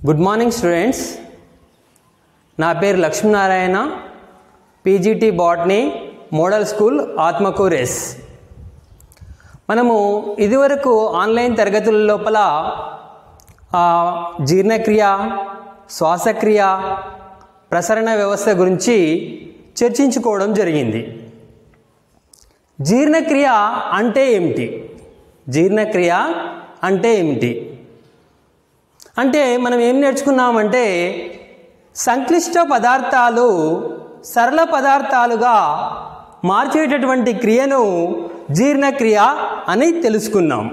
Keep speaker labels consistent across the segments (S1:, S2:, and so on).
S1: Good morning students నా పేరు Lakshminarayana PGT botany model school ఆత్మకూరెస్ మనము ఇదివరకు ఆన్లైన్ తరగతుల లోపల ఆ, జీర్ణక్రియ శ్వాసక్రియ ప్రసరణ వ్యవస్థ గురించి చర్చించుకోవడం జరిగింది జీర్ణక్రియ అంటే ఏమిటి జీర్ణక్రియ అంటే ఏమిటి అంటే మనం ఏం నేర్చుకున్నామంటే సంక్లిష్ట పదార్థాలు సరళ పదార్థాలుగా మార్చేటటువంటి క్రియను జీర్ణక్రియ అని తెలుసుకున్నాం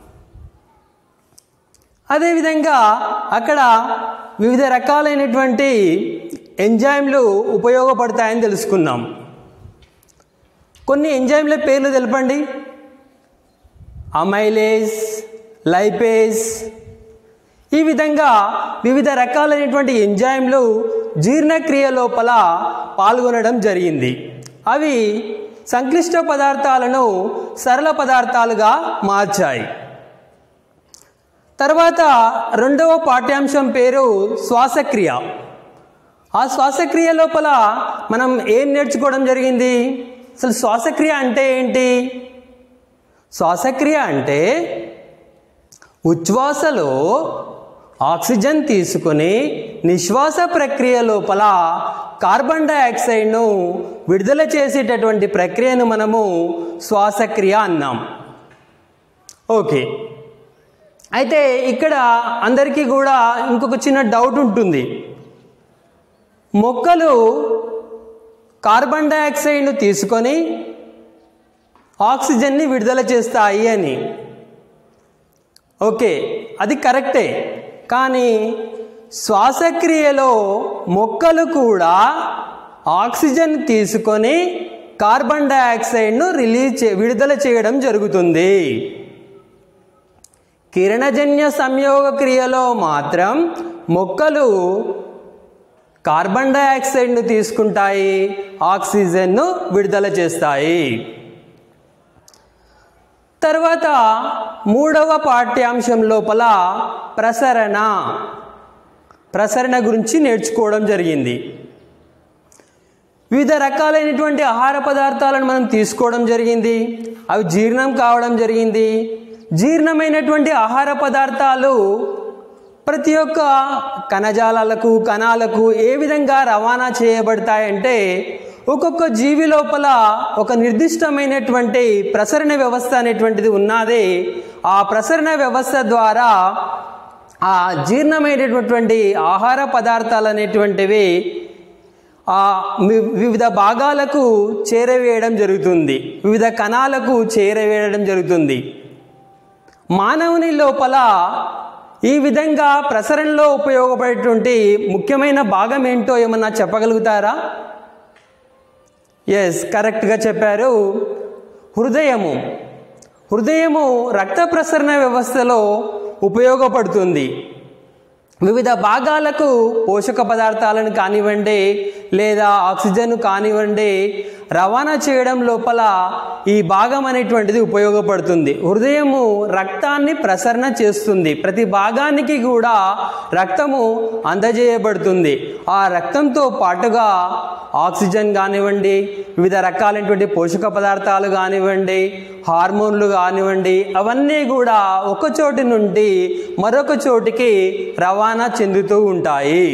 S1: అదేవిధంగా అక్కడ వివిధ రకాలైనటువంటి ఎంజైమ్లు ఉపయోగపడతాయని తెలుసుకున్నాం కొన్ని ఎంజైమ్ల పేర్లు తెలపండి అమైలేజ్ లైపేజ్ ఈ విధంగా వివిధ రకాలైనటువంటి ఎంజైమ్లు జీర్ణక్రియ లోపల పాల్గొనడం జరిగింది అవి సంక్లిష్ట పదార్థాలను సరళ పదార్థాలుగా మార్చాయి తర్వాత రెండవ పాఠ్యాంశం పేరు శ్వాసక్రియ ఆ శ్వాసక్రియ లోపల మనం ఏం నేర్చుకోవడం జరిగింది అసలు శ్వాసక్రియ అంటే ఏంటి శ్వాసక్రియ అంటే ఉచ్ఛ్వాసలో ఆక్సిజన్ తీసుకుని నిశ్వాస ప్రక్రియ లోపల కార్బన్ డైఆక్సైడ్ను విడుదల చేసేటటువంటి ప్రక్రియను మనము శ్వాసక్రియ అన్నాం ఓకే అయితే ఇక్కడ అందరికీ కూడా ఇంకొక చిన్న డౌట్ ఉంటుంది మొక్కలు కార్బన్ డైఆక్సైడ్ను తీసుకొని ఆక్సిజన్ని విడుదల చేస్తాయి అని ఓకే అది కరెక్టే కానీ శ్వాసక్రియలో మొక్కలు కూడా ఆక్సిజన్ తీసుకొని కార్బన్ డైఆక్సైడ్ను రిలీజ్ చే విడుదల చేయడం జరుగుతుంది కిరణజన్య సంయోగ క్రియలో మాత్రం మొక్కలు కార్బన్ డైఆక్సైడ్ను తీసుకుంటాయి ఆక్సిజన్ను విడుదల చేస్తాయి తర్వాత మూడవ పాఠ్యాంశం లోపల ప్రసరణ ప్రసరణ గురించి నేర్చుకోవడం జరిగింది వివిధ రకాలైనటువంటి ఆహార పదార్థాలను మనం తీసుకోవడం జరిగింది అవి జీర్ణం కావడం జరిగింది జీర్ణమైనటువంటి ఆహార పదార్థాలు ప్రతి ఒక్క కణజాలాలకు కణాలకు ఏ విధంగా రవాణా చేయబడతాయంటే ఒక్కొక్క జీవి లోపల ఒక నిర్దిష్టమైనటువంటి ప్రసరణ వ్యవస్థ అనేటువంటిది ఉన్నది ఆ ప్రసరణ వ్యవస్థ ద్వారా ఆ జీర్ణమైనటువంటి ఆహార పదార్థాలు అనేటువంటివి ఆ వి- వివిధ భాగాలకు చేరవేయడం జరుగుతుంది వివిధ కణాలకు చేరవేయడం జరుగుతుంది మానవుని లోపల ఈ విధంగా ప్రసరణలో ఉపయోగపడేటువంటి ముఖ్యమైన భాగం ఏంటో ఏమన్నా చెప్పగలుగుతారా ఎస్ కరెక్ట్గా చెప్పారు హృదయము హృదయము రక్త ప్రసరణ వ్యవస్థలో ఉపయోగపడుతుంది వివిధ భాగాలకు పోషక పదార్థాలను కానివ్వండి లేదా ఆక్సిజన్ కానివ్వండి రవాణా చేయడం లోపల ఈ భాగం అనేటువంటిది ఉపయోగపడుతుంది హృదయము రక్తాన్ని ప్రసరణ చేస్తుంది ప్రతి భాగానికి కూడా రక్తము అందజేయబడుతుంది ఆ రక్తంతో పాటుగా ఆక్సిజన్ కానివ్వండి వివిధ రకాలైనటువంటి పోషక పదార్థాలు కానివ్వండి హార్మోన్లు కానివ్వండి అవన్నీ కూడా ఒక చోటి నుండి మరొక చోటికి రవాణా చెందుతూ ఉంటాయి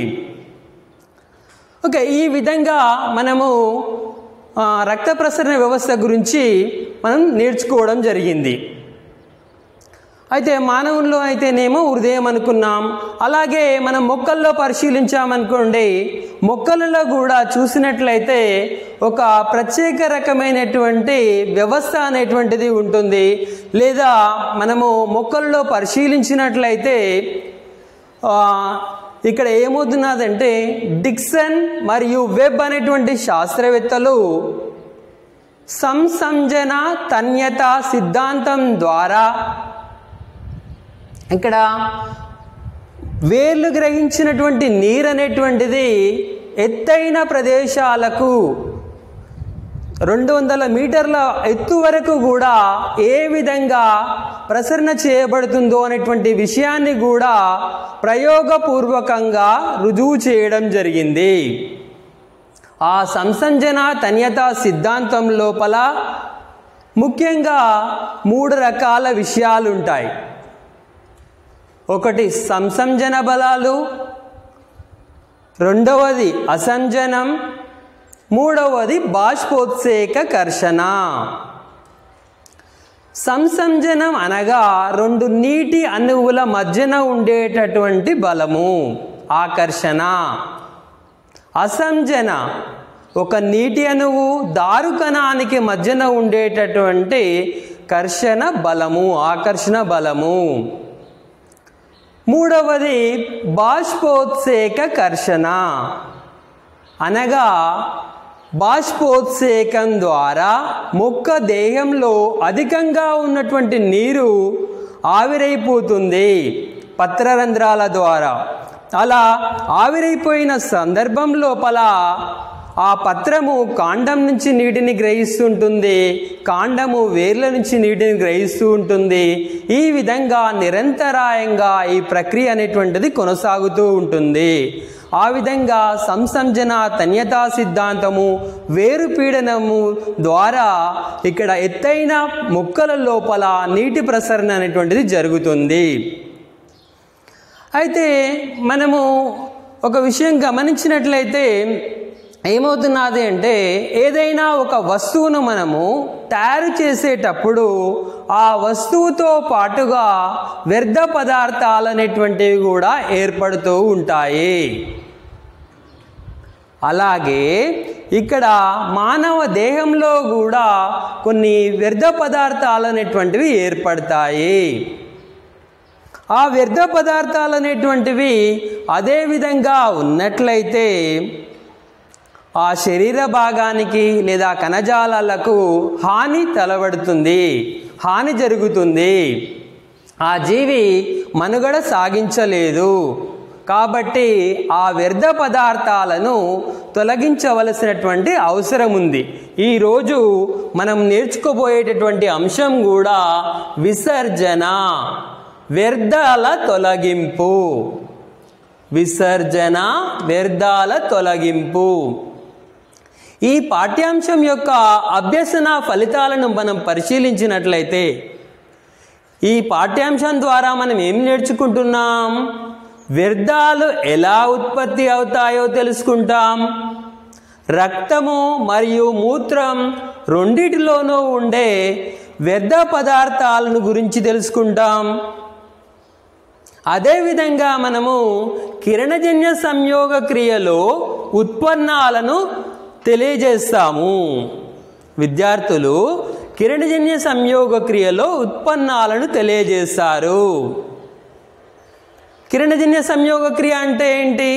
S1: ఓకే ఈ విధంగా మనము ఆ, రక్త ప్రసరణ వ్యవస్థ గురించి మనం నేర్చుకోవడం జరిగింది అయితే మానవుల్లో అయితేనేమో హృదయం అనుకున్నాం అలాగే మనం మొక్కల్లో పరిశీలించామనుకోండి మొక్కలలో కూడా చూసినట్లయితే ఒక ప్రత్యేక రకమైనటువంటి వ్యవస్థ అనేటువంటిది ఉంటుంది లేదా మనము మొక్కల్లో పరిశీలించినట్లయితే ఆ, ఇక్కడ ఏమవుతున్నదంటే డిక్సన్ మరియు వెబ్ అనేటువంటి శాస్త్రవేత్తలు సంసంజన తన్యత సిద్ధాంతం ద్వారా ఇక్కడ వేర్లు గ్రహించినటువంటి నీరు అనేటువంటిది ఎత్తైన ప్రదేశాలకు రెండు వందల మీటర్ల ఎత్తు వరకు కూడా ఏ విధంగా ప్రసరణ చేయబడుతుందో అనేటువంటి విషయాన్ని కూడా ప్రయోగపూర్వకంగా రుజువు చేయడం జరిగింది ఆ సంసంజన తన్యత సిద్ధాంతం లోపల ముఖ్యంగా మూడు రకాల విషయాలు ఉంటాయి ఒకటి సంసంజన బలాలు రెండవది అసంజనం మూడవది బాష్పోత్సేక కర్షణ సంసంజనం అనగా రెండు నీటి అణువుల మధ్యన ఉండేటటువంటి బలము ఆకర్షణ అసంజన ఒక నీటి అణువు దారుకణానికి మధ్యన ఉండేటటువంటి కర్షణ బలము ఆకర్షణ బలము మూడవది బాష్పోత్సేక కర్షణ అనగా బాష్పోత్సేకం ద్వారా మొక్క దేహంలో అధికంగా ఉన్నటువంటి నీరు ఆవిరైపోతుంది పత్రరంధ్రాల ద్వారా అలా ఆవిరైపోయిన సందర్భం లోపల ఆ పత్రము కాండం నుంచి నీటిని గ్రహిస్తుంటుంది కాండము వేర్ల నుంచి నీటిని గ్రహిస్తూ ఉంటుంది ఈ విధంగా నిరంతరాయంగా ఈ ప్రక్రియ అనేటువంటిది కొనసాగుతూ ఉంటుంది ఆ విధంగా సంసంజన తన్యతా సిద్ధాంతము వేరు పీడనము ద్వారా ఇక్కడ ఎత్తైన మొక్కల లోపల నీటి ప్రసరణ అనేటువంటిది జరుగుతుంది అయితే మనము ఒక విషయం గమనించినట్లయితే ఏమవుతున్నది అంటే ఏదైనా ఒక వస్తువును మనము తయారు చేసేటప్పుడు ఆ వస్తువుతో పాటుగా వ్యర్థ పదార్థాలు అనేటువంటివి కూడా ఏర్పడుతూ ఉంటాయి అలాగే ఇక్కడ మానవ దేహంలో కూడా కొన్ని వ్యర్థ పదార్థాలు అనేటువంటివి ఏర్పడతాయి ఆ వ్యర్థ పదార్థాలు అనేటువంటివి అదే విధంగా ఉన్నట్లయితే ఆ శరీర భాగానికి లేదా కణజాలాలకు హాని తలబడుతుంది హాని జరుగుతుంది ఆ జీవి మనుగడ సాగించలేదు కాబట్టి ఆ వ్యర్థ పదార్థాలను తొలగించవలసినటువంటి అవసరం ఉంది ఈరోజు మనం నేర్చుకోబోయేటటువంటి అంశం కూడా విసర్జన వ్యర్థాల తొలగింపు విసర్జన వ్యర్థాల తొలగింపు ఈ పాఠ్యాంశం యొక్క అభ్యసన ఫలితాలను మనం పరిశీలించినట్లయితే ఈ పాఠ్యాంశం ద్వారా మనం ఏం నేర్చుకుంటున్నాం వ్యర్థాలు ఎలా ఉత్పత్తి అవుతాయో తెలుసుకుంటాం రక్తము మరియు మూత్రం రెండిటిలోనూ ఉండే వ్యర్థ పదార్థాలను గురించి తెలుసుకుంటాం అదేవిధంగా మనము కిరణజన్య సంయోగ క్రియలో ఉత్పన్నాలను తెలియజేస్తాము విద్యార్థులు కిరణజన్య సంయోగ క్రియలో ఉత్పన్నాలను తెలియజేస్తారు కిరణజన్య సంయోగ క్రియ అంటే ఏంటి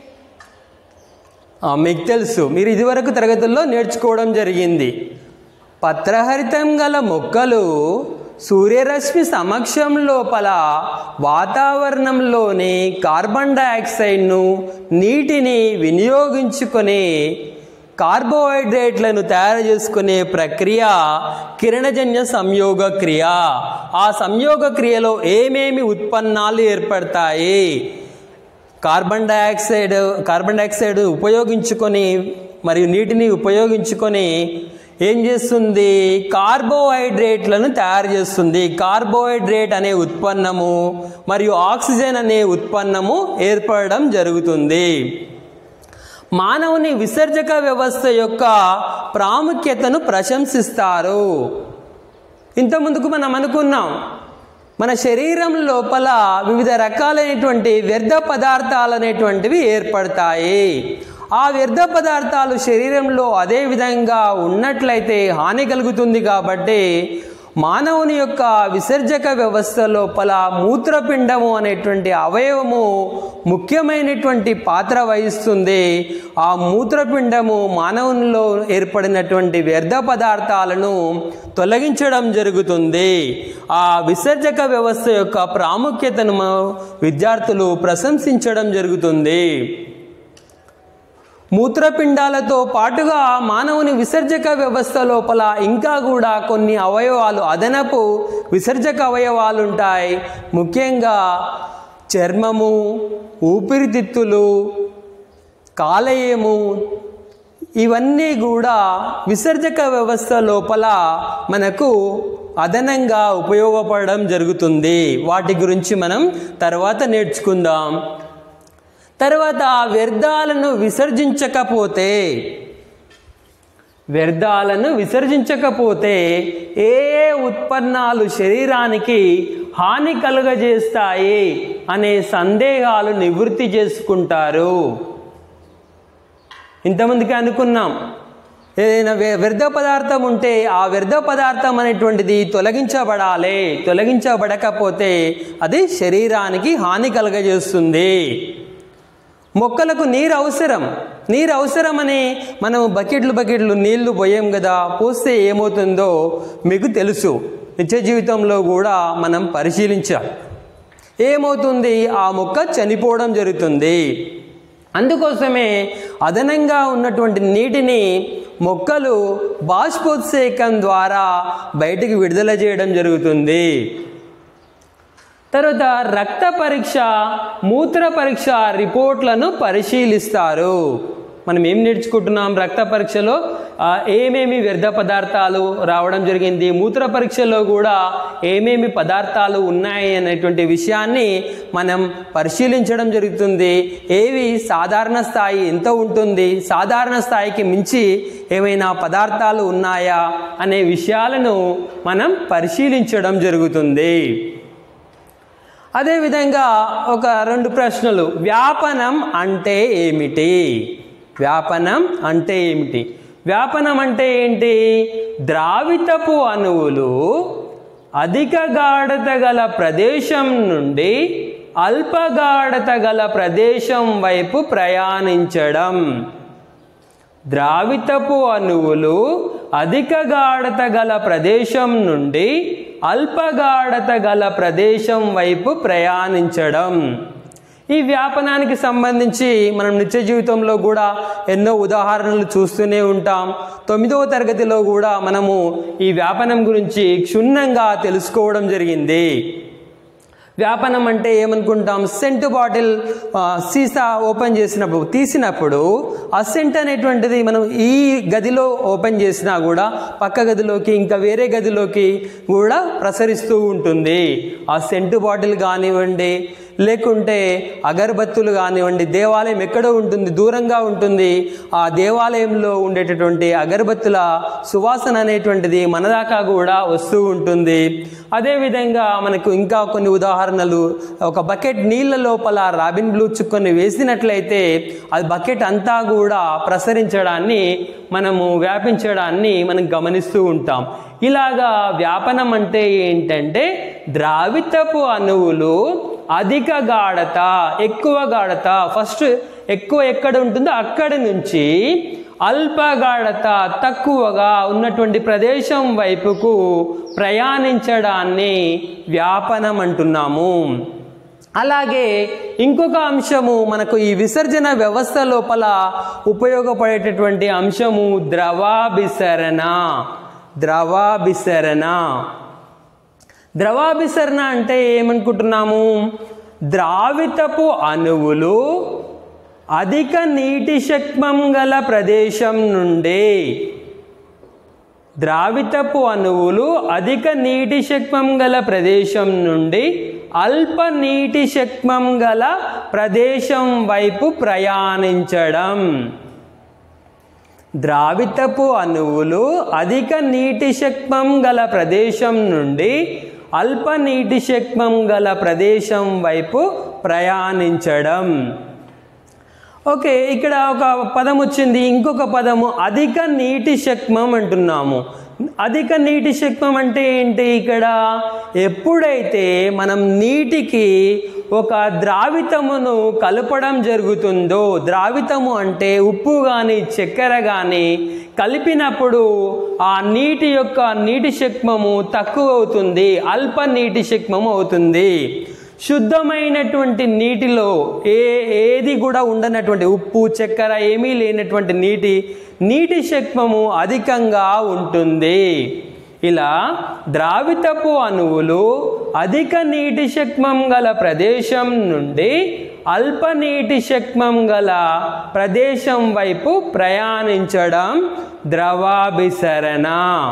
S1: ఆ, మీకు తెలుసు మీరు ఇదివరకు తరగతుల్లో నేర్చుకోవడం జరిగింది పత్రహరితం గల మొక్కలు సూర్యరశ్మి సమక్షం లోపల వాతావరణంలోని కార్బన్ డయాక్సైడ్ను నీటిని వినియోగించుకొని కార్బోహైడ్రేట్లను తయారు చేసుకునే ప్రక్రియ కిరణజన్య సంయోగ క్రియ ఆ సంయోగ క్రియలో ఏమేమి ఉత్పన్నాలు ఏర్పడతాయి కార్బన్ డయాక్సైడ్ కార్బన్ డయాక్సైడ్ ఉపయోగించుకొని మరియు నీటిని ఉపయోగించుకొని ఏం చేస్తుంది కార్బోహైడ్రేట్లను తయారు చేస్తుంది కార్బోహైడ్రేట్ అనే ఉత్పన్నము మరియు ఆక్సిజన్ అనే ఉత్పన్నము ఏర్పడడం జరుగుతుంది మానవుని విసర్జక వ్యవస్థ యొక్క ప్రాముఖ్యతను ప్రశంసిస్తారు ఇంత ముందుకు మనం అనుకున్నాం మన శరీరం లోపల వివిధ రకాలైనటువంటి వ్యర్థ పదార్థాలు అనేటువంటివి ఏర్పడతాయి ఆ వ్యర్థ పదార్థాలు శరీరంలో అదే విధంగా ఉన్నట్లయితే హాని కలుగుతుంది కాబట్టి మానవుని యొక్క విసర్జక వ్యవస్థ లోపల మూత్రపిండము అనేటువంటి అవయవము ముఖ్యమైనటువంటి పాత్ర వహిస్తుంది ఆ మూత్రపిండము మానవునిలో ఏర్పడినటువంటి వ్యర్థ పదార్థాలను తొలగించడం జరుగుతుంది ఆ విసర్జక వ్యవస్థ యొక్క ప్రాముఖ్యతను మా విద్యార్థులు ప్రశంసించడం జరుగుతుంది మూత్రపిండాలతో పాటుగా మానవుని విసర్జక వ్యవస్థ లోపల ఇంకా కూడా కొన్ని అవయవాలు అదనపు విసర్జక అవయవాలు ఉంటాయి ముఖ్యంగా చర్మము ఊపిరితిత్తులు కాలేయము ఇవన్నీ కూడా విసర్జక వ్యవస్థ లోపల మనకు అదనంగా ఉపయోగపడడం జరుగుతుంది వాటి గురించి మనం తర్వాత నేర్చుకుందాం తర్వాత వ్యర్థాలను విసర్జించకపోతే వ్యర్థాలను విసర్జించకపోతే ఏ ఏ ఉత్పన్నాలు శరీరానికి హాని కలుగజేస్తాయి అనే సందేహాలు నివృత్తి చేసుకుంటారు ఇంతమందికి అనుకున్నాం ఏదైనా వ్య- వ్యర్థ పదార్థం ఉంటే ఆ వ్యర్థ పదార్థం అనేటువంటిది తొలగించబడాలి తొలగించబడకపోతే అది శరీరానికి హాని కలగజేస్తుంది మొక్కలకు నీరు అవసరం నీరు అవసరమని మనం బకెట్లు బకెట్లు నీళ్లు పోయాం కదా పోస్తే ఏమవుతుందో మీకు తెలుసు నిత్య జీవితంలో కూడా మనం పరిశీలించాం ఏమవుతుంది ఆ మొక్క చనిపోవడం జరుగుతుంది అందుకోసమే అదనంగా ఉన్నటువంటి నీటిని మొక్కలు బాష్పోత్సేకం ద్వారా బయటికి విడుదల చేయడం జరుగుతుంది తర్వాత రక్త పరీక్ష మూత్ర పరీక్ష రిపోర్ట్లను పరిశీలిస్తారు మనం ఏం నేర్చుకుంటున్నాం రక్త పరీక్షలో ఆ, ఏమేమి వ్యర్థ పదార్థాలు రావడం జరిగింది మూత్ర పరీక్షలో కూడా ఏమేమి పదార్థాలు ఉన్నాయి అనేటువంటి విషయాన్ని మనం పరిశీలించడం జరుగుతుంది ఏవి సాధారణ స్థాయి ఎంత ఉంటుంది సాధారణ స్థాయికి మించి ఏమైనా పదార్థాలు ఉన్నాయా అనే విషయాలను మనం పరిశీలించడం జరుగుతుంది అదేవిధంగా ఒక రెండు ప్రశ్నలు వ్యాపనం అంటే ఏమిటి వ్యాపనం అంటే ఏమిటి వ్యాపనం అంటే ఏంటి ద్రావితపు అణువులు అధిక గాఢత గల ప్రదేశం నుండి అల్ప గాఢత గల ప్రదేశం వైపు ప్రయాణించడం ద్రావితపు అణువులు అధిక గాఢత గల ప్రదేశం నుండి అల్ప గాఢత గల ప్రదేశం వైపు ప్రయాణించడం ఈ వ్యాపనానికి సంబంధించి మనం నిత్య జీవితంలో కూడా ఎన్నో ఉదాహరణలు చూస్తూనే ఉంటాం తొమ్మిదవ తరగతిలో కూడా మనము ఈ వ్యాపనం గురించి క్షుణ్ణంగా తెలుసుకోవడం జరిగింది వ్యాపనం అంటే ఏమనుకుంటాం సెంట్ బాటిల్ ఆ, సీసా ఓపెన్ చేసినప్పుడు తీసినప్పుడు ఆ సెంట్ అనేటువంటిది మనం ఈ గదిలో ఓపెన్ చేసినా కూడా పక్క గదిలోకి ఇంకా వేరే గదిలోకి కూడా ప్రసరిస్తూ ఉంటుంది ఆ సెంటు బాటిల్ కానివ్వండి లేకుంటే అగరబత్తులు కానివ్వండి దేవాలయం ఎక్కడో ఉంటుంది దూరంగా ఉంటుంది ఆ దేవాలయంలో ఉండేటటువంటి అగరబత్తుల సువాసన అనేటువంటిది మన దాకా కూడా వస్తూ ఉంటుంది అదేవిధంగా మనకు ఇంకా కొన్ని ఉదాహరణలు ఒక బకెట్ నీళ్ళ లోపల రాబిన్ బ్లూ చుక్కని వేసినట్లయితే అది బకెట్ అంతా కూడా ప్రసరించడాన్ని మనము వ్యాపించడాన్ని మనం గమనిస్తూ ఉంటాం ఇలాగా వ్యాపనం అంటే ఏంటంటే ద్రావితపు అణువులు అధిక గాఢత ఎక్కువ గాఢత ఫస్ట్ ఎక్కువ ఎక్కడ ఉంటుందో అక్కడి నుంచి అల్ప గాఢత తక్కువగా ఉన్నటువంటి ప్రదేశం వైపుకు ప్రయాణించడాన్ని వ్యాపనం అంటున్నాము అలాగే ఇంకొక అంశము మనకు ఈ విసర్జన వ్యవస్థ లోపల ఉపయోగపడేటటువంటి అంశము ద్రవాభిసరణ ద్రవాభిసరణ ద్రవాభిసరణ అంటే ఏమనుకుంటున్నాము ద్రావితపు అణువులు అధిక నీటి శక్మం గల ప్రదేశం నుండి ద్రావితపు అణువులు అధిక నీటి శక్మం గల ప్రదేశం నుండి అల్ప నీటి శక్మం గల ప్రదేశం వైపు ప్రయాణించడం ద్రావితపు అణువులు అధిక నీటి శక్మం గల ప్రదేశం నుండి అల్ప నీటి శక్మం గల ప్రదేశం వైపు ప్రయాణించడం ఓకే ఇక్కడ ఒక పదం వచ్చింది ఇంకొక పదము అధిక నీటి శక్మం అంటున్నాము అధిక నీటి శక్మం అంటే ఏంటి ఇక్కడ ఎప్పుడైతే మనం నీటికి ఒక ద్రావితమును కలపడం జరుగుతుందో ద్రావితము అంటే ఉప్పు కానీ చక్కెర కానీ కలిపినప్పుడు ఆ నీటి యొక్క నీటి శక్మము తక్కువ అవుతుంది అల్ప నీటి శక్మము అవుతుంది శుద్ధమైనటువంటి నీటిలో ఏ ఏది కూడా ఉండనటువంటి ఉప్పు చక్కెర ఏమీ లేనటువంటి నీటి నీటి శక్మము అధికంగా ఉంటుంది ఇలా ద్రావితపు అణువులు అధిక నీటి శక్మం గల ప్రదేశం నుండి అల్ప నీటి శక్మం గల ప్రదేశం వైపు ప్రయాణించడం ద్రవాభిసరణ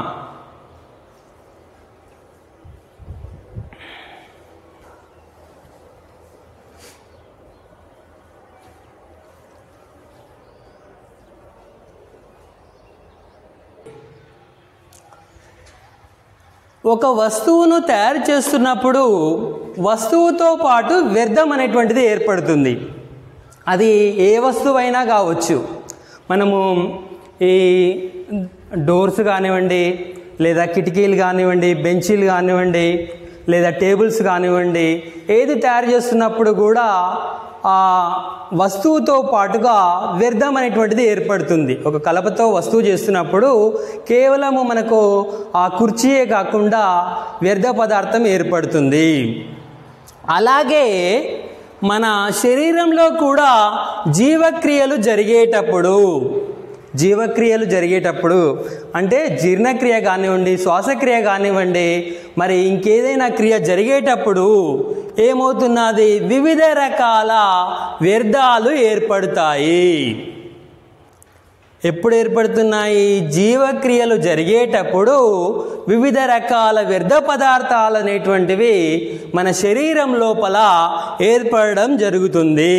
S1: ఒక వస్తువును తయారు చేస్తున్నప్పుడు వస్తువుతో పాటు వ్యర్థం అనేటువంటిది ఏర్పడుతుంది అది ఏ వస్తువైనా కావచ్చు మనము ఈ డోర్స్ కానివ్వండి లేదా కిటికీలు కానివ్వండి బెంచీలు కానివ్వండి లేదా టేబుల్స్ కానివ్వండి ఏది తయారు చేస్తున్నప్పుడు కూడా ఆ వస్తువుతో పాటుగా వ్యర్థం అనేటువంటిది ఏర్పడుతుంది ఒక కలపతో వస్తువు చేస్తున్నప్పుడు కేవలము మనకు ఆ కుర్చీయే కాకుండా వ్యర్థ పదార్థం ఏర్పడుతుంది అలాగే మన శరీరంలో కూడా జీవక్రియలు జరిగేటప్పుడు జీవక్రియలు జరిగేటప్పుడు అంటే జీర్ణక్రియ కానివ్వండి శ్వాసక్రియ కానివ్వండి మరి ఇంకేదైనా క్రియ జరిగేటప్పుడు ఏమవుతున్నది వివిధ రకాల వ్యర్థాలు ఏర్పడతాయి ఎప్పుడు ఏర్పడుతున్నాయి జీవక్రియలు జరిగేటప్పుడు వివిధ రకాల వ్యర్థ పదార్థాలు అనేటువంటివి మన శరీరం లోపల ఏర్పడడం జరుగుతుంది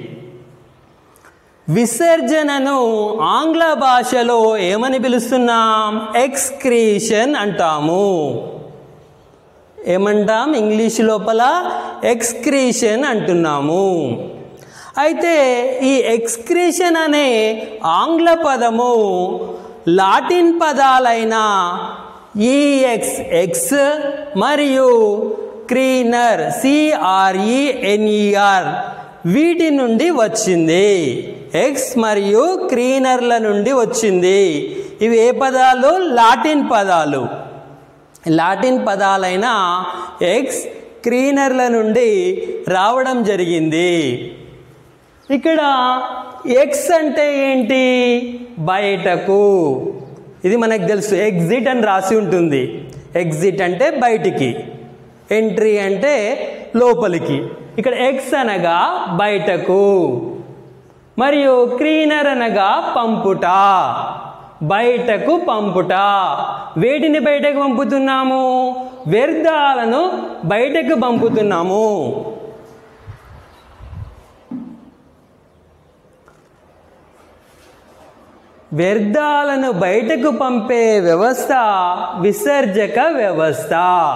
S1: విసర్జనను ఆంగ్ల భాషలో ఏమని పిలుస్తున్నాం ఎక్స్క్రీషన్ అంటాము ఏమంటాం ఇంగ్లీష్ లోపల ఎక్స్క్రీషన్ అంటున్నాము అయితే ఈ ఎక్స్క్రీషన్ అనే ఆంగ్ల పదము లాటిన్ పదాలైన ఈఎక్స్ ఎక్స్ మరియు క్రీనర్ సిఆర్ఈఎన్ఈఆర్ వీటి నుండి వచ్చింది ఎక్స్ మరియు క్రీనర్ల నుండి వచ్చింది ఇవి ఏ పదాలు లాటిన్ పదాలు లాటిన్ పదాలైన ఎక్స్ క్రీనర్ల నుండి రావడం జరిగింది ఇక్కడ ఎక్స్ అంటే ఏంటి బయటకు ఇది మనకు తెలుసు ఎగ్జిట్ అని రాసి ఉంటుంది ఎగ్జిట్ అంటే బయటికి ఎంట్రీ అంటే లోపలికి ఇక్కడ ఎక్స్ అనగా బయటకు మరియు క్లీనర్ అనగా పంపుట బయటకు పంపుట వేటిని బయటకు పంపుతున్నాము వ్యర్థాలను బయటకు పంపుతున్నాము వ్యర్థాలను బయటకు పంపే వ్యవస్థ విసర్జక వ్యవస్థ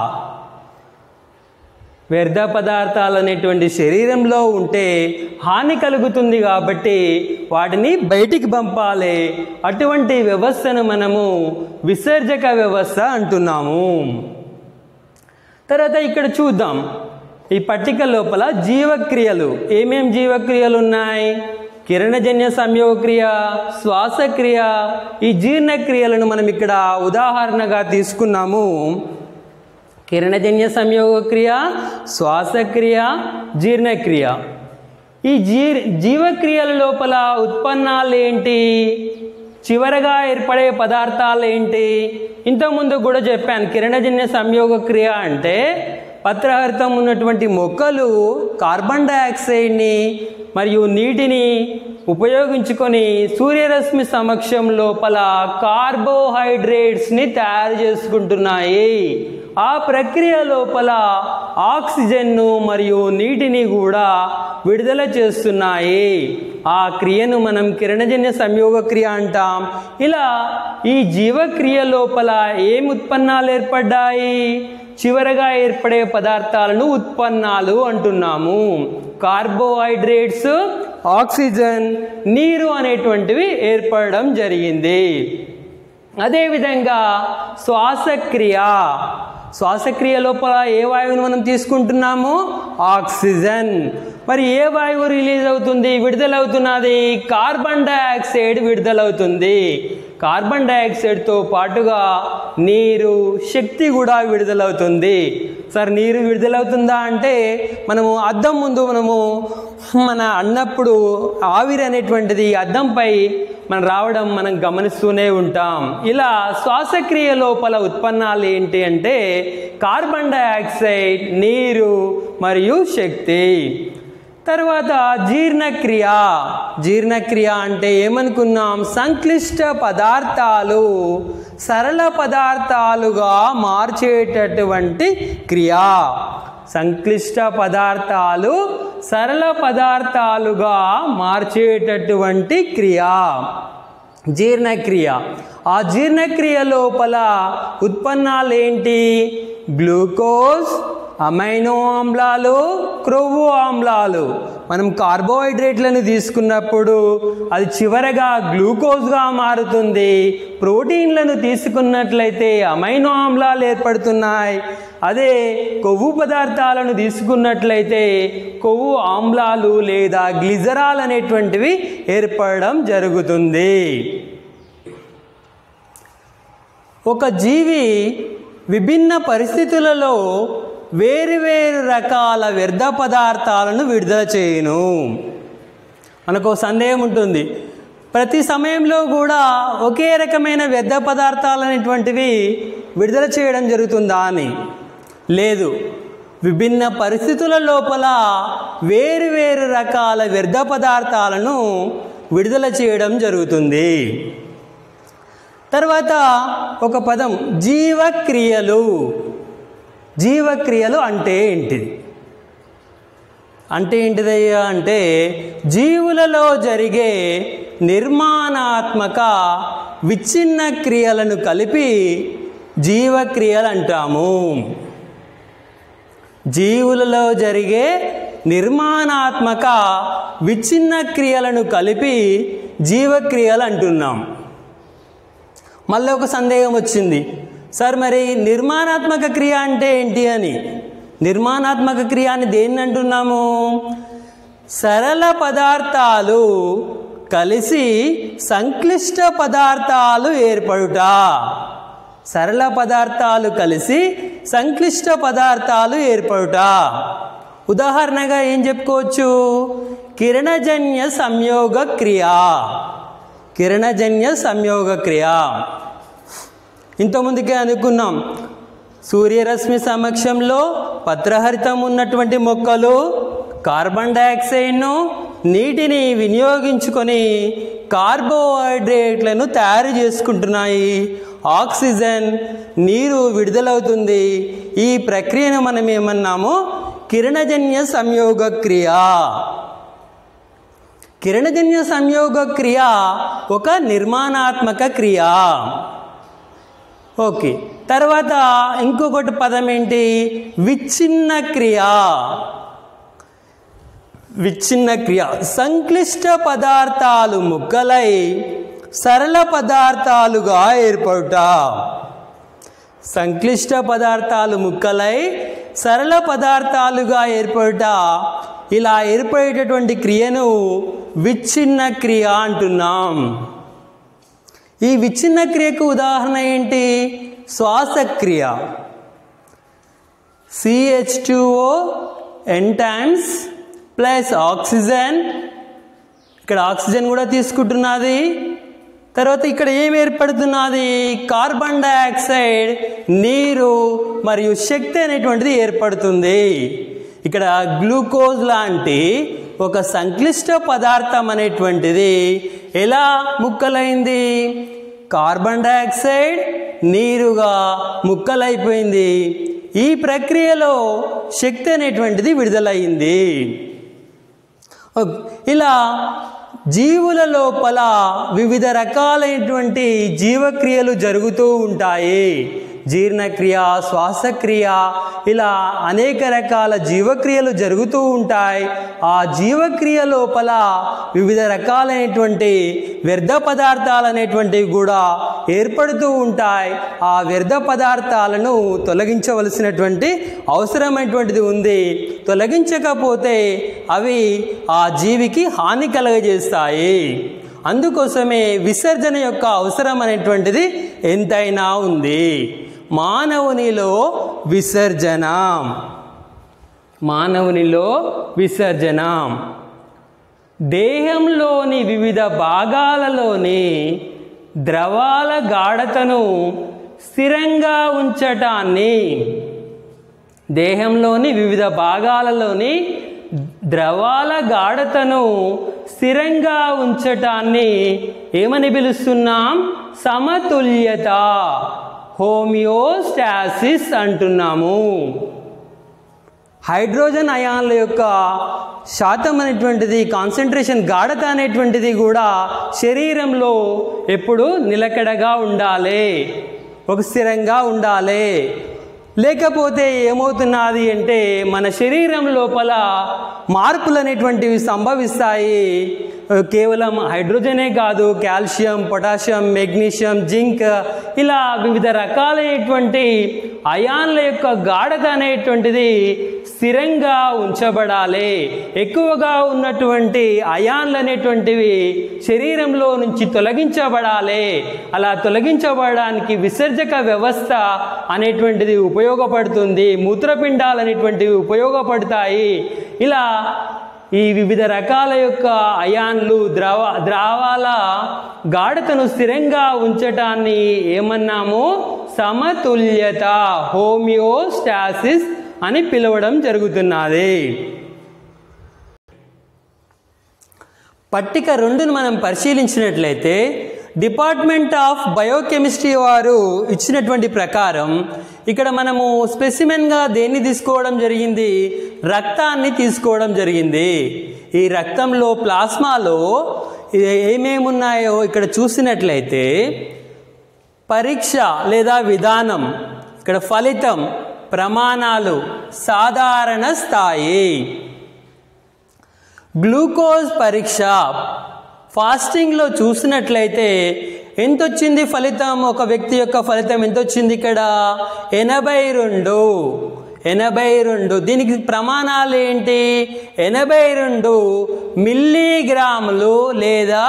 S1: వ్యర్థ పదార్థాలు అనేటువంటి శరీరంలో ఉంటే హాని కలుగుతుంది కాబట్టి వాటిని బయటికి పంపాలి అటువంటి వ్యవస్థను మనము విసర్జక వ్యవస్థ అంటున్నాము తర్వాత ఇక్కడ చూద్దాం ఈ పట్టిక లోపల జీవక్రియలు ఏమేం జీవక్రియలు ఉన్నాయి కిరణజన్య సంయోగక్రియ శ్వాసక్రియ ఈ జీర్ణక్రియలను మనం ఇక్కడ ఉదాహరణగా తీసుకున్నాము కిరణజన్య సంయోగక్రియ శ్వాసక్రియ జీర్ణక్రియ ఈ జీ జీవక్రియల లోపల ఉత్పన్నాలు ఏంటి చివరగా ఏర్పడే పదార్థాలు ఏంటి ఇంతకుముందు కూడా చెప్పాను కిరణజన్య సంయోగక్రియ అంటే పత్రహరితం ఉన్నటువంటి మొక్కలు కార్బన్ డయాక్సైడ్ని మరియు నీటిని ఉపయోగించుకొని సూర్యరశ్మి సమక్షం లోపల కార్బోహైడ్రేట్స్ని తయారు చేసుకుంటున్నాయి ఆ ప్రక్రియ లోపల ఆక్సిజన్ను మరియు నీటిని కూడా విడుదల చేస్తున్నాయి ఆ క్రియను మనం కిరణజన్య సంయోగ క్రియ అంటాం ఇలా ఈ జీవక్రియ లోపల ఏం ఉత్పన్నాలు ఏర్పడ్డాయి చివరగా ఏర్పడే పదార్థాలను ఉత్పన్నాలు అంటున్నాము కార్బోహైడ్రేట్స్ ఆక్సిజన్ నీరు అనేటువంటివి ఏర్పడడం జరిగింది అదేవిధంగా శ్వాసక్రియ శ్వాసక్రియ లోపల ఏ వాయువును మనం తీసుకుంటున్నాము ఆక్సిజన్ మరి ఏ వాయువు రిలీజ్ అవుతుంది విడుదలవుతున్నది కార్బన్ డయాక్సైడ్ విడుదలవుతుంది కార్బన్ డయాక్సైడ్తో పాటుగా నీరు శక్తి కూడా విడుదలవుతుంది సార్ నీరు విడుదలవుతుందా అంటే మనము అద్దం ముందు మనము మన అన్నప్పుడు ఆవిరి అనేటువంటిది అద్దంపై మనం రావడం మనం గమనిస్తూనే ఉంటాం ఇలా శ్వాసక్రియ లోపల ఉత్పన్నాలు ఏంటి అంటే కార్బన్ డయాక్సైడ్ నీరు మరియు శక్తి తర్వాత జీర్ణక్రియ జీర్ణక్రియ అంటే ఏమనుకున్నాం సంక్లిష్ట పదార్థాలు సరళ పదార్థాలుగా మార్చేటటువంటి క్రియ సంక్లిష్ట పదార్థాలు సరళ పదార్థాలుగా మార్చేటటువంటి క్రియ జీర్ణక్రియ ఆ జీర్ణక్రియ లోపల ఉత్పన్నాలు ఏంటి గ్లూకోజ్ అమైనో ఆమ్లాలు క్రొవ్వు ఆమ్లాలు మనం కార్బోహైడ్రేట్లను తీసుకున్నప్పుడు అది చివరగా గ్లూకోజ్గా మారుతుంది ప్రోటీన్లను తీసుకున్నట్లయితే అమైనో ఆమ్లాలు ఏర్పడుతున్నాయి అదే కొవ్వు పదార్థాలను తీసుకున్నట్లయితే కొవ్వు ఆమ్లాలు లేదా గ్లిజరాల్ అనేటువంటివి ఏర్పడడం జరుగుతుంది ఒక జీవి విభిన్న పరిస్థితులలో వేరువేరు రకాల వ్యర్థ పదార్థాలను విడుదల చేయును మనకు సందేహం ఉంటుంది ప్రతి సమయంలో కూడా ఒకే రకమైన వ్యర్థ పదార్థాలు అనేటువంటివి విడుదల చేయడం జరుగుతుందా అని లేదు విభిన్న పరిస్థితుల లోపల వేరువేరు రకాల వ్యర్థ పదార్థాలను విడుదల చేయడం జరుగుతుంది తర్వాత ఒక పదం జీవక్రియలు జీవక్రియలు అంటే ఏంటిది అంటే ఏంటిదయ్యా అంటే జీవులలో జరిగే నిర్మాణాత్మక విచ్ఛిన్న క్రియలను కలిపి జీవక్రియలు అంటాము జీవులలో జరిగే నిర్మాణాత్మక విచ్ఛిన్న క్రియలను కలిపి జీవక్రియలు అంటున్నాం మళ్ళీ ఒక సందేహం వచ్చింది సార్ మరి నిర్మాణాత్మక క్రియ అంటే ఏంటి అని నిర్మాణాత్మక క్రియ అని దేన్ని అంటున్నాము సరళ పదార్థాలు కలిసి సంక్లిష్ట పదార్థాలు ఏర్పడుట సరళ పదార్థాలు కలిసి సంక్లిష్ట పదార్థాలు ఏర్పడుట ఉదాహరణగా ఏం చెప్పుకోవచ్చు కిరణజన్య సంయోగ క్రియ కిరణజన్య సంయోగ క్రియ ఇంతకుముందుకే అనుకున్నాం సూర్యరశ్మి సమక్షంలో పత్రహరితం ఉన్నటువంటి మొక్కలు కార్బన్ డయాక్సైడ్ను నీటిని వినియోగించుకొని కార్బోహైడ్రేట్లను తయారు చేసుకుంటున్నాయి ఆక్సిజన్ నీరు విడుదలవుతుంది ఈ ప్రక్రియను మనం ఏమన్నాము కిరణజన్య సంయోగ క్రియ కిరణజన్య సంయోగ క్రియ ఒక నిర్మాణాత్మక క్రియ ఓకే తర్వాత ఇంకొకటి పదం ఏంటి విచ్ఛిన్న క్రియ విచ్ఛిన్న క్రియ సంక్లిష్ట పదార్థాలు ముక్కలై సరళ పదార్థాలుగా ఏర్పడుట సంక్లిష్ట పదార్థాలు ముక్కలై సరళ పదార్థాలుగా ఏర్పడుట ఇలా ఏర్పడేటటువంటి క్రియను విచ్ఛిన్న క్రియ అంటున్నాం ఈ విచ్ఛిన్న క్రియకు ఉదాహరణ ఏంటి శ్వాసక్రియ CH two O N times plus oxygen ఇక్కడ ఆక్సిజన్ కూడా తీసుకుంటున్నది తర్వాత ఇక్కడ ఏం ఏర్పడుతున్నది కార్బన్ డయాక్సైడ్ నీరు మరియు శక్తి అనేటువంటిది ఏర్పడుతుంది ఇక్కడ గ్లూకోజ్ లాంటి ఒక సంక్లిష్ట పదార్థం అనేటువంటిది ఎలా ముక్కలైంది కార్బన్ డయాక్సైడ్ నీరుగా ముక్కలైపోయింది ఈ ప్రక్రియలో శక్తి అనేటువంటిది విడుదలయ్యింది ఓకే. ఇలా జీవుల లోపల వివిధ రకాలైనటువంటి జీవక్రియలు జరుగుతూ ఉంటాయి జీర్ణక్రియ శ్వాసక్రియ ఇలా అనేక రకాల జీవక్రియలు జరుగుతూ ఉంటాయి ఆ జీవక్రియ లోపల వివిధ రకాలైనటువంటి వ్యర్థ పదార్థాలు అనేటువంటివి కూడా ఏర్పడుతూ ఉంటాయి ఆ వ్యర్థ పదార్థాలను తొలగించవలసినటువంటి అవసరమైనటువంటిది ఉంది తొలగించకపోతే అవి ఆ జీవికి హాని కలగజేస్తాయి అందుకోసమే విసర్జన యొక్క అవసరం అనేటువంటిది ఎంతైనా ఉంది మానవునిలో విసర్జనం మానవునిలో విసర్జనం దేహంలోని వివిధ భాగాలలోని ద్రవాల గాఢతను స్థిరంగా ఉంచటాన్ని దేహంలోని వివిధ భాగాలలోని ద్రవాల గాఢతను స్థిరంగా ఉంచటాన్ని ఏమని పిలుస్తున్నాం సమతుల్యత హోమియోస్టాసిస్ అంటున్నాము హైడ్రోజన్ అయాన్ల యొక్క శాతం అనేటువంటిది కాన్సన్ట్రేషన్ గాఢత అనేటువంటిది కూడా శరీరంలో ఎప్పుడు నిలకడగా ఉండాలి ఒక స్థిరంగా ఉండాలి లేకపోతే ఏమవుతున్నది అంటే మన శరీరం లోపల మార్పులు అనేటువంటివి సంభవిస్తాయి కేవలం హైడ్రోజనే కాదు కాల్షియం పొటాషియం మెగ్నీషియం జింక్ ఇలా వివిధ రకాలైనటువంటి అయాన్ల యొక్క గాఢత అనేటువంటిది స్థిరంగా ఉంచబడాలి ఎక్కువగా ఉన్నటువంటి అయాన్లు అనేటువంటివి శరీరంలో నుంచి తొలగించబడాలి అలా తొలగించబడడానికి విసర్జక వ్యవస్థ అనేటువంటిది ఉపయోగపడుతుంది మూత్రపిండాలు అనేటువంటివి ఉపయోగపడతాయి ఇలా ఈ వివిధ రకాల యొక్క అయాన్లు ద్రవ ద్రావాల గాఢతను స్థిరంగా ఉంచటాన్ని ఏమన్నాము సమతుల్యత హోమియోస్టాసిస్ అని పిలవడం జరుగుతున్నది పట్టిక రెండును మనం పరిశీలించినట్లయితే డిపార్ట్మెంట్ ఆఫ్ బయోకెమిస్ట్రీ వారు ఇచ్చినటువంటి ప్రకారం ఇక్కడ మనము స్పెసిమెన్గా దేన్ని తీసుకోవడం జరిగింది రక్తాన్ని తీసుకోవడం జరిగింది ఈ రక్తంలో ప్లాస్మాలో ఏమేమి ఉన్నాయో ఇక్కడ చూసినట్లయితే పరీక్ష లేదా విధానం ఇక్కడ ఫలితం ప్రమాణాలు సాధారణ స్థాయి గ్లూకోజ్ పరీక్ష ఫాస్టింగ్లో చూసినట్లయితే ఎంత వచ్చింది ఫలితం ఒక వ్యక్తి యొక్క ఫలితం ఎంత వచ్చింది ఇక్కడ ఎనభై రెండు ఎనభై రెండు దీనికి ప్రమాణాలు ఏంటి ఎనభై రెండు మిల్లీగ్రాములు లేదా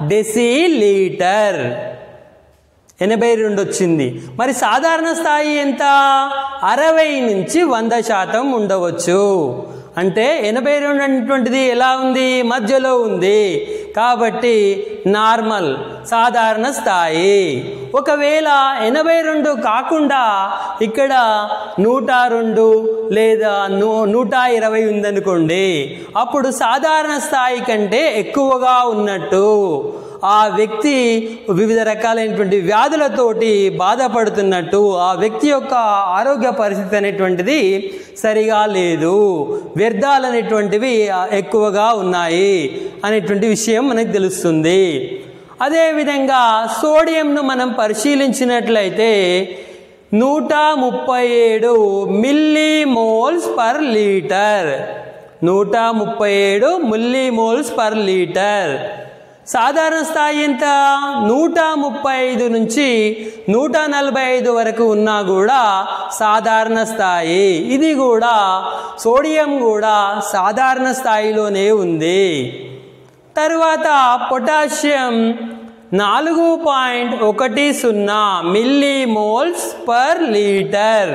S1: డెసిలీటర్ ఎనభై రెండు వచ్చింది మరి సాధారణ స్థాయి ఎంత అరవై నుంచి వంద శాతం ఉండవచ్చు అంటే ఎనభై రెండు అనేటువంటిది ఎలా ఉంది మధ్యలో ఉంది కాబట్టి నార్మల్ సాధారణ స్థాయి ఒకవేళ ఎనభై రెండు కాకుండా ఇక్కడ నూట రెండు లేదా నూ నూట ఇరవై ఉందనుకోండి అప్పుడు సాధారణ స్థాయి కంటే ఎక్కువగా ఉన్నట్టు ఆ వ్యక్తి వివిధ రకాలైనటువంటి వ్యాధులతోటి బాధపడుతున్నట్టు ఆ వ్యక్తి యొక్క ఆరోగ్య పరిస్థితి అనేటువంటిది సరిగా లేదు వ్యర్థాలు అనేటువంటివి ఎక్కువగా ఉన్నాయి అనేటువంటి విషయం మనకు తెలుస్తుంది అదేవిధంగా సోడియంను మనం పరిశీలించినట్లయితే నూట ముప్పై ఏడు మిల్లీ మోల్స్ పర్ లీటర్ నూట ముప్పై ఏడు మిల్లీ మోల్స్ పర్ లీటర్ సాధారణ స్థాయి ఎంత నూట ముప్పై ఐదు నుంచి నూట నలభై ఐదు వరకు ఉన్నా కూడా సాధారణ స్థాయి ఇది కూడా సోడియం కూడా సాధారణ స్థాయిలోనే ఉంది తర్వాత పొటాషియం నాలుగు పాయింట్ ఒకటి సున్నా మిల్లీ మోల్స్ పర్ లీటర్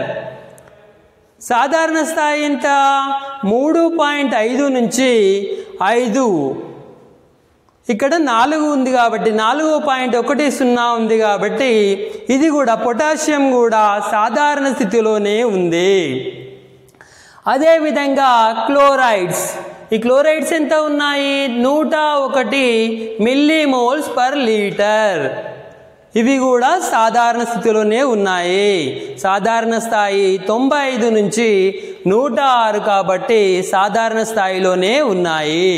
S1: సాధారణ స్థాయి ఎంత మూడు పాయింట్ ఐదు నుంచి ఐదు ఇక్కడ నాలుగు ఉంది కాబట్టి నాలుగు పాయింట్ ఒకటి సున్నా ఉంది కాబట్టి ఇది కూడా పొటాషియం కూడా సాధారణ స్థితిలోనే ఉంది అదేవిధంగా క్లోరైడ్స్ ఈ క్లోరైడ్స్ ఎంత ఉన్నాయి నూట ఒకటి మిల్లీమోల్స్ పర్ లీటర్ ఇవి కూడా సాధారణ స్థితిలోనే ఉన్నాయి సాధారణ స్థాయి తొంభై ఐదు నుంచి నూట ఆరు కాబట్టి సాధారణ స్థాయిలోనే ఉన్నాయి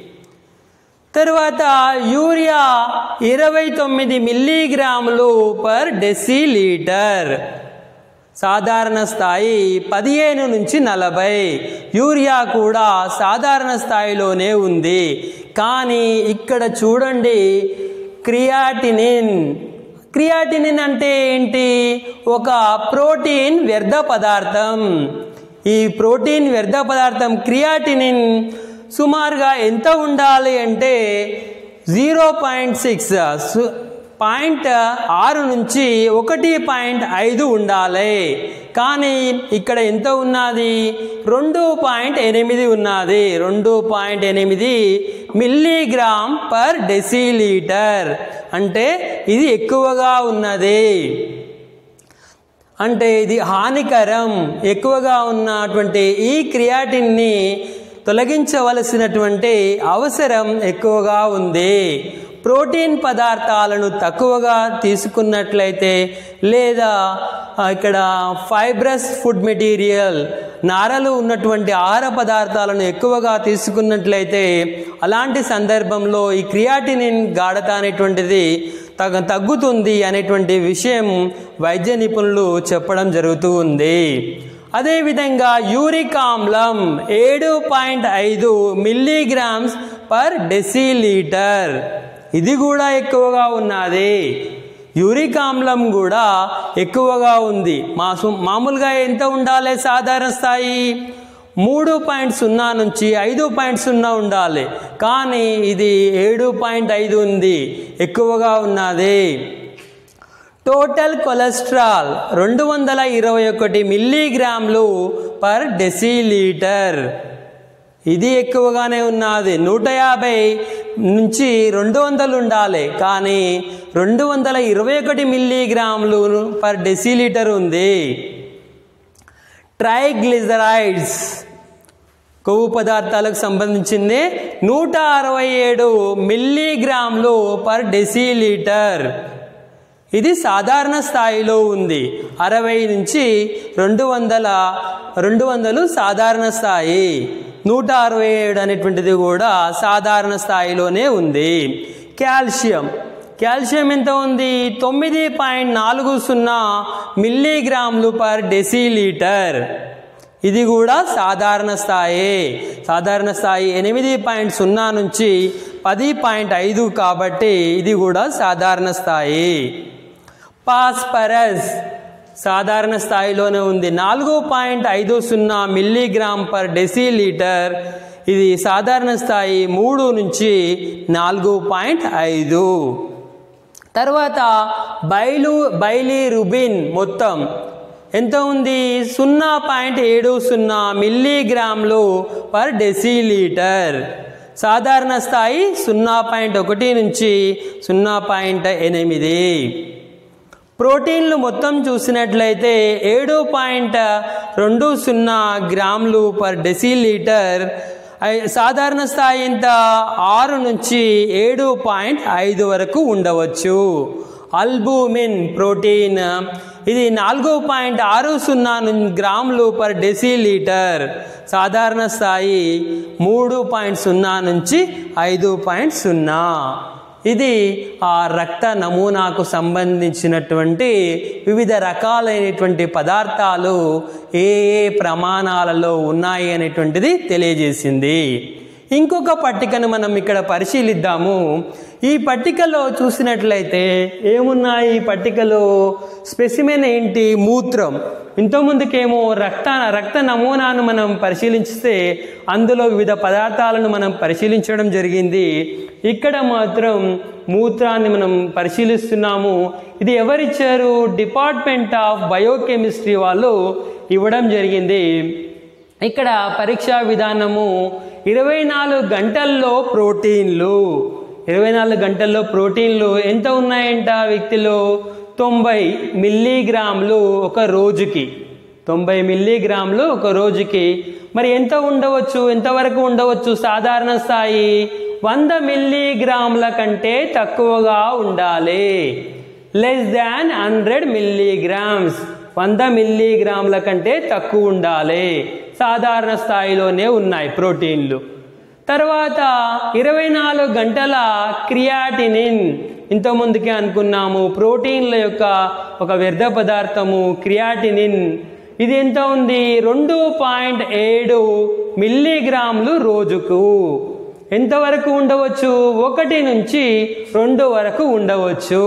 S1: తరువాత యూరియా ఇరవై తొమ్మిది మిల్లీగ్రాములు పర్ డెసిలీటర్ సాధారణ స్థాయి పదిహేను నుంచి నలభై యూరియా కూడా సాధారణ స్థాయిలోనే ఉంది కానీ ఇక్కడ చూడండి క్రియాటినిన్ క్రియాటినిన్ అంటే ఏంటి ఒక ప్రోటీన్ వ్యర్థ పదార్థం ఈ ప్రోటీన్ వ్యర్థ పదార్థం క్రియాటినిన్ సుమారుగా ఎంత ఉండాలి అంటే జీరో పాయింట్ సిక్స్ పాయింట్ ఆరు నుంచి ఒకటి పాయింట్ ఐదు ఉండాలి కానీ ఇక్కడ ఎంత ఉన్నది రెండు పాయింట్ ఎనిమిది ఉన్నది రెండు పాయింట్ ఎనిమిది మిల్లీగ్రామ్ పర్ డెసిలీటర్ అంటే ఇది ఎక్కువగా ఉన్నది అంటే ఇది హానికరం ఎక్కువగా ఉన్నటువంటి ఈ క్రియాటిన్ని తొలగించవలసినటువంటి అవసరం ఎక్కువగా ఉంది ప్రోటీన్ పదార్థాలను తక్కువగా తీసుకున్నట్లయితే లేదా ఆ, ఇక్కడ ఫైబ్రస్ ఫుడ్ మెటీరియల్ నారలు ఉన్నటువంటి ఆహార పదార్థాలను ఎక్కువగా తీసుకున్నట్లయితే అలాంటి సందర్భంలో ఈ క్రియాటినిన్ గాఢత అనేటువంటిది తగ తగ్గుతుంది అనేటువంటి విషయం వైద్య నిపుణులు చెప్పడం జరుగుతూ ఉంది అదేవిధంగా యూరిక్ ఆమ్లం ఏడు పాయింట్ ఐదు మిల్లీగ్రామ్స్ పర్ డెసిలీటర్ ఇది కూడా ఎక్కువగా ఉన్నది యూరిక్ ఆమ్లం కూడా ఎక్కువగా ఉంది మా సు- మామూలుగా ఎంత ఉండాలి సాధారణ స్థాయి మూడు పాయింట్ సున్నా నుంచి ఐదు పాయింట్ సున్నా ఉండాలి కానీ ఇది ఏడు పాయింట్ ఐదు ఉంది ఎక్కువగా ఉన్నది టోటల్ కొలెస్ట్రాల్ రెండు వందల ఇరవై ఒకటి మిల్లీగ్రాములు పర్ డెసిలీటర్ ఇది ఎక్కువగానే ఉన్నది నూట యాభై నుంచి రెండు వందలు ఉండాలి కానీ రెండు వందల ఇరవై ఒకటి మిల్లీగ్రాములు పర్ డెసిలీటర్ ఉంది ట్రైగ్లిజరైడ్స్ కొవ్వు పదార్థాలకు సంబంధించింది నూట అరవై ఏడు మిల్లీగ్రాములు పర్ డెసిలీటర్ ఇది సాధారణ స్థాయిలో ఉంది అరవై నుంచి రెండు వందల రెండు వందలు సాధారణ స్థాయి నూట అరవై ఏడు అనేటువంటిది కూడా సాధారణ స్థాయిలోనే ఉంది కాల్షియం కాల్షియం ఎంత ఉంది తొమ్మిది పాయింట్ నాలుగు సున్నా మిల్లీగ్రాములు పర్ డెసిలీటర్ ఇది కూడా సాధారణ స్థాయి సాధారణ స్థాయి ఎనిమిది పాయింట్ సున్నా నుంచి పది పాయింట్ ఐదు కాబట్టి ఇది కూడా సాధారణ స్థాయి పాస్పరస్ సాధారణ స్థాయిలోనే ఉంది నాలుగు పాయింట్ ఐదు సున్నా మిల్లీగ్రామ్ పర్ డెసిలీటర్ ఇది సాధారణ స్థాయి మూడు నుంచి నాలుగు పాయింట్ ఐదు తర్వాత బైలు బైలీ రుబిన్ మొత్తం ఎంత ఉంది సున్నా పాయింట్ ఏడు సున్నా మిల్లీగ్రాములు పర్ డెసిలీటర్ సాధారణ స్థాయి సున్నా పాయింట్ ఒకటి నుంచి సున్నా పాయింట్ ఎనిమిది ప్రోటీన్లు మొత్తం చూసినట్లయితే ఏడు పాయింట్ రెండు సున్నా గ్రాములు పర్ డెసిలీటర్ ఐ- సాధారణ స్థాయి ఎంత ఆరు నుంచి ఏడు పాయింట్ ఐదు వరకు ఉండవచ్చు అల్బూమిన్ ప్రోటీన్ ఇది నాలుగు పాయింట్ ఆరు సున్నా ను- గ్రాములు పర్ డెసిలీటర్ సాధారణ స్థాయి మూడు పాయింట్ సున్నా నుంచి ఐదు పాయింట్ సున్నా ఇది ఆ రక్త నమూనాకు సంబంధించినటువంటి వివిధ రకాలైనటువంటి పదార్థాలు ఏ ఏ ప్రమాణాలలో ఉన్నాయి అనేటువంటిది తెలియజేసింది ఇంకొక పట్టికను మనం ఇక్కడ పరిశీలిద్దాము ఈ పట్టికలో చూసినట్లయితే ఏమున్నాయి ఈ పట్టికలో స్పెసిమెన్ ఏంటి మూత్రం ఇంతకుముందుకేమో రక్త రక్త నమూనాను మనం పరిశీలిస్తే అందులో వివిధ పదార్థాలను మనం పరిశీలించడం జరిగింది ఇక్కడ మాత్రం మూత్రాన్ని మనం పరిశీలిస్తున్నాము ఇది ఎవరిచ్చారు డిపార్ట్మెంట్ ఆఫ్ బయోకెమిస్ట్రీ వాళ్ళు ఇవ్వడం జరిగింది ఇక్కడ పరీక్షా విధానము ఇరవై నాలుగు గంటల్లో ప్రోటీన్లు ఇరవై నాలుగు గంటల్లో ప్రోటీన్లు ఎంత ఉన్నాయంట ఆ వ్యక్తిలో తొంభై మిల్లీగ్రాములు ఒక రోజుకి తొంభై మిల్లీగ్రాములు ఒక రోజుకి మరి ఎంత ఉండవచ్చు ఎంతవరకు ఉండవచ్చు సాధారణ స్థాయి వంద మిల్లీగ్రాముల కంటే తక్కువగా ఉండాలి లెస్ దాన్ హండ్రెడ్ మిల్లీగ్రామ్స్ వంద మిల్లీగ్రాముల కంటే తక్కువ ఉండాలి సాధారణ స్థాయిలోనే ఉన్నాయి ప్రోటీన్లు తర్వాత ఇరవై నాలుగు గంటల క్రియాటినిన్ ఇంతకుముందుకే అనుకున్నాము ప్రోటీన్ల యొక్క ఒక వ్యర్థ పదార్థము క్రియాటినిన్ ఇది ఎంత ఉంది రెండు పాయింట్ ఏడు మిల్లీగ్రాములు రోజుకు ఎంతవరకు ఉండవచ్చు ఒకటి నుంచి రెండు వరకు ఉండవచ్చు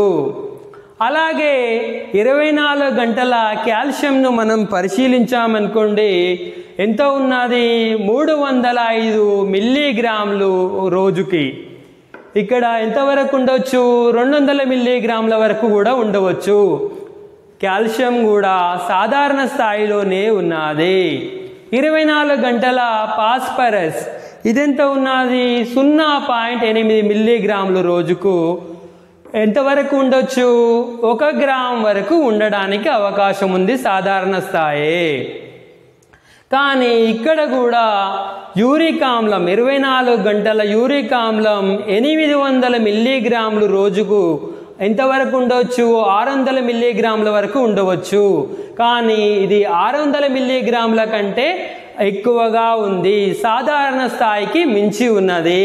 S1: అలాగే ఇరవై నాలుగు గంటల కాల్షియంను మనం పరిశీలించామనుకోండి ఎంత ఉన్నది మూడు వందల ఐదు మిల్లీగ్రాములు రోజుకి ఇక్కడ ఎంతవరకు ఉండవచ్చు రెండు వందల మిల్లీగ్రాముల వరకు కూడా ఉండవచ్చు కాల్షియం కూడా సాధారణ స్థాయిలోనే ఉన్నది ఇరవై నాలుగు గంటల పాస్పరస్ ఇదెంత ఉన్నది సున్నా పాయింట్ ఎనిమిది మిల్లీగ్రాములు రోజుకు ఎంతవరకు ఉండొచ్చు ఒక గ్రామ్ వరకు ఉండడానికి అవకాశం ఉంది సాధారణ స్థాయి కానీ ఇక్కడ కూడా యూరిక్ ఆమ్లం ఇరవై నాలుగు గంటల యూరిక్ ఆమ్లం ఎనిమిది వందల మిల్లీగ్రాములు రోజుకు ఎంతవరకు ఉండవచ్చు ఆరు వందల మిల్లీగ్రాముల వరకు ఉండవచ్చు కానీ ఇది ఆరు వందల మిల్లీగ్రాముల కంటే ఎక్కువగా ఉంది సాధారణ స్థాయికి మించి ఉన్నది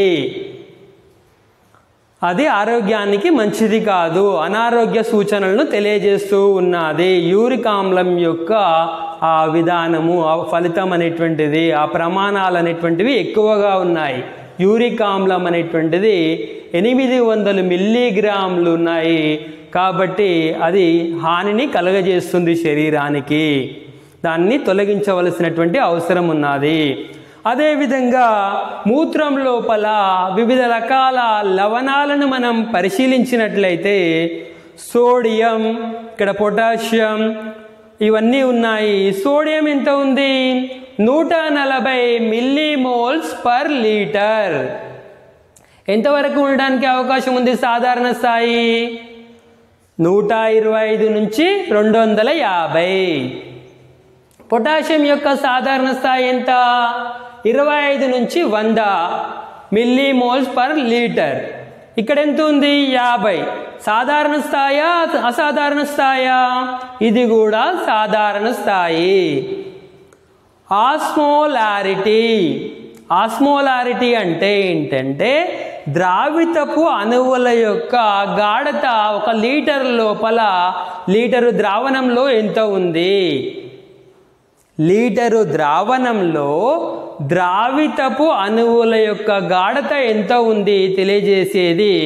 S1: అది ఆరోగ్యానికి మంచిది కాదు అనారోగ్య సూచనలను తెలియజేస్తూ ఉన్నది యూరిక్ ఆమ్లం యొక్క ఆ విధానము ఆ ఫలితం అనేటువంటిది ఆ ప్రమాణాలు అనేటువంటివి ఎక్కువగా ఉన్నాయి యూరిక్ ఆమ్లం అనేటువంటిది ఎనిమిది వందల మిల్లీగ్రాములు ఉన్నాయి కాబట్టి అది హానిని కలగజేస్తుంది శరీరానికి దాన్ని తొలగించవలసినటువంటి అవసరం ఉన్నది అదేవిధంగా మూత్రం లోపల వివిధ రకాల లవణాలను మనం పరిశీలించినట్లయితే సోడియం ఇక్కడ పొటాషియం ఇవన్నీ ఉన్నాయి సోడియం ఎంత ఉంది నూట నలభై మిల్లీమోల్స్ పర్ లీటర్ ఎంతవరకు ఉండడానికి అవకాశం ఉంది సాధారణ స్థాయి నూట ఇరవై ఐదు నుంచి రెండు వందల యాభై పొటాషియం యొక్క సాధారణ స్థాయి ఎంత ఇరవై ఐదు నుంచి వంద మిల్లీమోల్స్ పర్ లీటర్ ఇక్కడ ఎంత ఉంది యాభై సాధారణ స్థాయా అసాధారణ స్థాయా ఇది కూడా సాధారణ స్థాయి ఆస్మోలారిటీ ఆస్మోలారిటీ అంటే ఏంటంటే ద్రావితపు అణువుల యొక్క గాఢత ఒక లీటర్ లోపల లీటరు ద్రావణంలో ఎంత ఉంది లీటరు ద్రావణంలో ద్రావితపు అణువుల యొక్క గాఢత ఎంత ఉంది తెలియజేసేది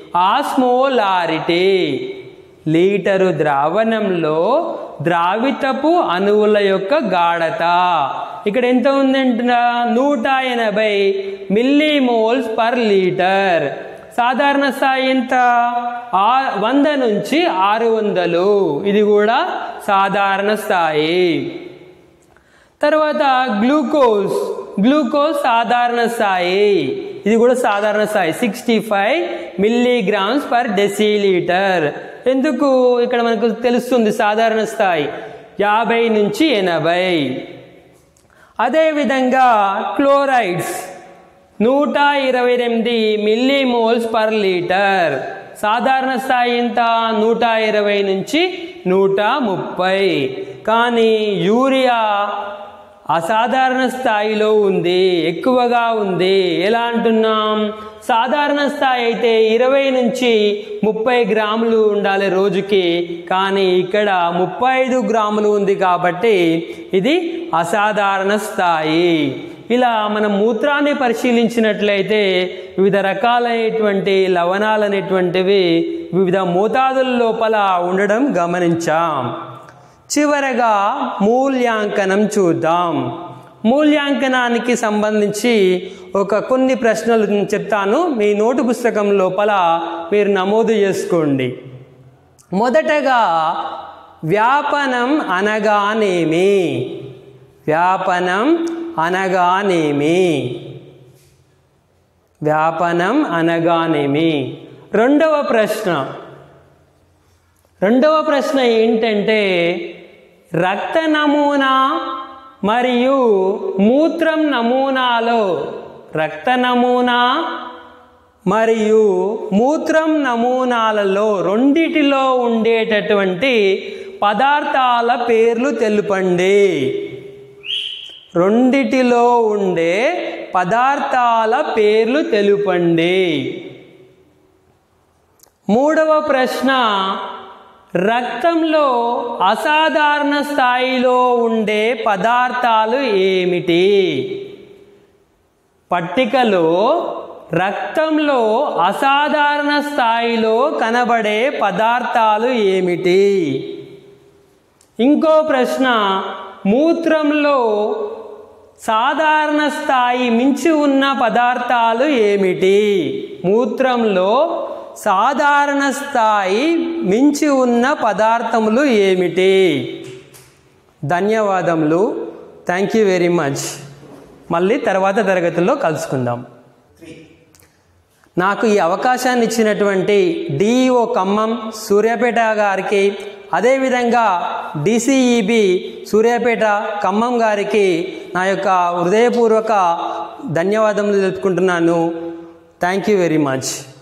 S1: ఆస్మోలారిటీ లీటరు ద్రావణంలో ద్రావితపు అణువుల యొక్క గాఢత ఇక్కడ ఎంత ఉందంట నూట ఎనభై మిల్లీమోల్స్ పర్ లీటర్ సాధారణ స్థాయి ఎంత ఆ వంద నుంచి ఆరు వందలు ఇది కూడా సాధారణ స్థాయి తర్వాత గ్లూకోజ్ గ్లూకోజ్ సాధారణ స్థాయి ఇది కూడా సాధారణ స్థాయి sixty five milligrams per decilitre ఎందుకు ఇక్కడ మనకు తెలుస్తుంది సాధారణ స్థాయి యాభై నుంచి ఎనభై అదేవిధంగా క్లోరైడ్స్ నూట ఇరవై ఎనిమిది మిల్లీమోల్స్ పర్ లీటర్ సాధారణ స్థాయి ఎంత నూట ఇరవై నుంచి నూట ముప్పై కానీ యూరియా అసాధారణ స్థాయిలో ఉంది ఎక్కువగా ఉంది ఎలా అంటున్నాం సాధారణ స్థాయి అయితే ఇరవై నుంచి ముప్పై గ్రాములు ఉండాలి రోజుకి కానీ ఇక్కడ ముప్పై ఐదు గ్రాములు ఉంది కాబట్టి ఇది అసాధారణ స్థాయి ఇలా మనం మూత్రాన్ని పరిశీలించినట్లయితే వివిధ రకాలైనటువంటి లవణాలు అనేటువంటివి వివిధ మోతాదుల లోపల ఉండడం గమనించాం చివరగా మూల్యాంకనం చూద్దాం మూల్యాంకనానికి సంబంధించి ఒక కొన్ని ప్రశ్నలు చెప్తాను మీ నోటు పుస్తకం లోపల మీరు నమోదు చేసుకోండి మొదటగా వ్యాపనం అనగానేమి వ్యాపనం అనగానేమి వ్యాపనం అనగానేమి రెండవ ప్రశ్న రెండవ ప్రశ్న ఏంటంటే రక్త నమూనా మరియు మూత్రం నమూనాలో రక్త నమూనా మరియు మూత్రం నమూనాలలో రెండిటిలో ఉండేటటువంటి పదార్థాల పేర్లు తెలుపండి రెండిటిలో ఉండే పదార్థాల పేర్లు తెలుపండి మూడవ ప్రశ్న రక్తంలో అసాధారణ స్థాయిలో ఉండే పదార్థాలు ఏమిటి పట్టికలో రక్తంలో అసాధారణ స్థాయిలో కనబడే పదార్థాలు ఏమిటి ఇంకో ప్రశ్న మూత్రంలో సాధారణ స్థాయి మించి ఉన్న పదార్థాలు ఏమిటి మూత్రంలో సాధారణ స్థాయి మించి ఉన్న పదార్థములు ఏమిటి ధన్యవాదములు థ్యాంక్ యూ వెరీ మచ్ మళ్ళీ తర్వాత తరగతుల్లో కలుసుకుందాం నాకు ఈ అవకాశాన్ని ఇచ్చినటువంటి డిఈఓ ఖమ్మం సూర్యాపేట గారికి అదేవిధంగా డిసిఈబి సూర్యాపేట ఖమ్మం గారికి నా యొక్క హృదయపూర్వక ధన్యవాదములు తెలుపుకుంటున్నాను థ్యాంక్ యూ వెరీ మచ్